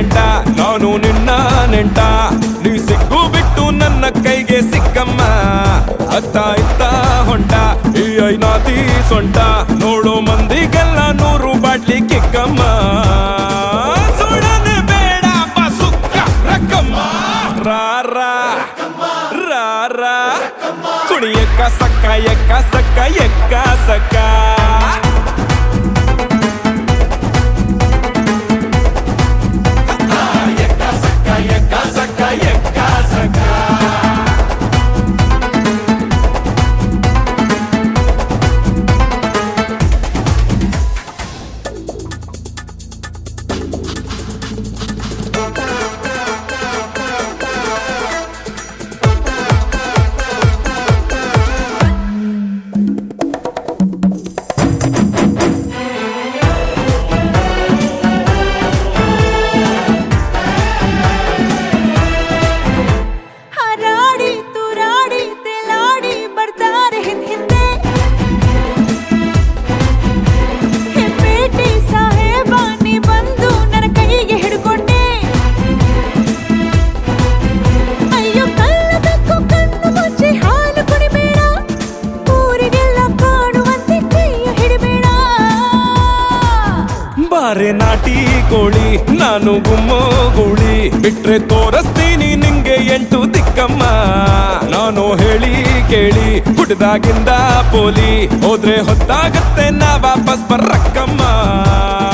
ಗಂಟ ನಾನು ನಿನ್ನ ನೆಂಟ ನೀ ಸಿಕ್ಕು ಬಿಟ್ಟು ನನ್ನ ಕೈಗೆ ಸಿಕ್ಕಮ್ಮ ಅತ್ತ ಇತ್ತ ಹೊಂಟ ಈ ಐನಾತಿ ಸೊಂಟ ನೋಡೋ ಮಂದಿಗೆಲ್ಲ ನೂರು ಬಾಟ್ಲಿ ಕಿಕ್ಕಮ್ಮ ಸುಡನೆ ಬೇಡ ಬಸುಕ್ಕ ರಕ್ಕಮ್ಮ ರಾರ ರಾರ ಕುಣಿಯಕ್ಕ ಸಕ್ಕ ಎಕ್ಕ ಸಕ್ಕ ಎಕ್ಕ ಸಕ್ಕ ಹಾರಾಡಿ ತೂರಾಡಿ ತೇಲಾಡಿ ಬರ್ತಾರೆ ಹಿಂದ್ ಹಿಂದೆ ಹೆಪ್ಪೇಟಿ ಸಾಹೇಬ ನೀ ಬಂದು ನನ್ನ ಕೈಗೆ ಹಿಡ್ಕೊಂಡೆ ಅಯ್ಯೋ ಕಳ್ಳದಕ್ಕೂ ಕಣ್ಣು ಮುಚ್ಚಿ ಹಾಲು ಕುಡಿಬೇಡ ಊರಿಗೆಲ್ಲ ಕಾಣುವಂತೆ ಕೈಯ ಹಿಡಿಬೇಡ ಬಾರೆ ನಾಟಿ ಕೋಳಿ ನಾನು ಗುಮ್ಮೋ ಗೂಳಿ ಬಿಟ್ರೆ ತೋರಿಸ್ತೀನಿ ನಿಂಗೆ ಎಂಟು ದಿಕ್ಕಮ್ಮ ನಾನು ಹೇಳಿ ಕೇಳಿ ಹುಟ್ಟದಾಗಿಂದ ಪೋಲಿ ಹೋದ್ರೆ ಹೊತ್ತಾಗತ್ತೆ ನಾ ವಾಪಸ್ ಬರ್ರಕ್ಕಮ್ಮ